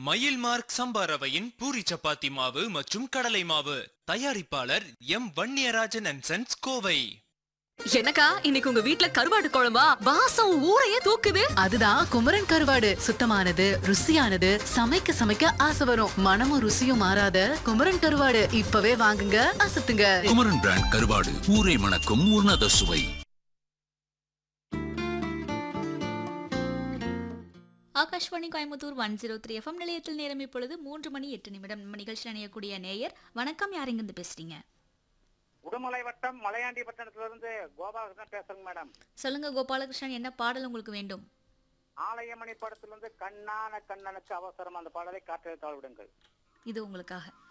மயில் மார்க் சம்பா ரவையின் பூரி சப்பாத்தி மாவு மற்றும் கடலை மாவு தயாரிப்பாளர் M Vanniyarajan and sons Kovai எனக்கா இன்னைக்கு உங்க வீட்ல கருவாடு குழம்பா வாசம் ஊரையே தூக்குது அதுதான் குமரன் கருவாடு சுத்தமானது ருசியானது சமைக்க சமைக்க ஆசை வரும் மனமும் ருசியும் மாறாத குமரன் கருவாடு இப்பவே வாங்குங்க அசத்துங்க குமரன் பிராண்ட் கருவாடு ஊரை மணக்கும் உன்னத சுவை Akashvani Coimbatore one zero three FM நிலையத்தில் நேரம் இப்பொழுது மூன்று மணி எட்டு நிமிடம் நம்ம நிகழ்ச்சியில் அணையக்கூடிய நேயர் வணக்கம் யார் இங்கிருந்து பேசுறீங்க உடுமலை வட்டம் மலையாண்டி பட்டணத்திலிருந்து கோபாலகிருஷ்ணன் பேசுறேங்க மேடம் சொல்லுங்க கோபாலகிருஷ்ணன் என்ன பாடல் உங்களுக்கு வேண்டும் ஆலயமணி படத்திலிருந்து கண்ணான கண்ணனுக்கு அவசரம் அந்த பாடலை காற்று தாழ் விடுங்கள் இது உங்களுக்காக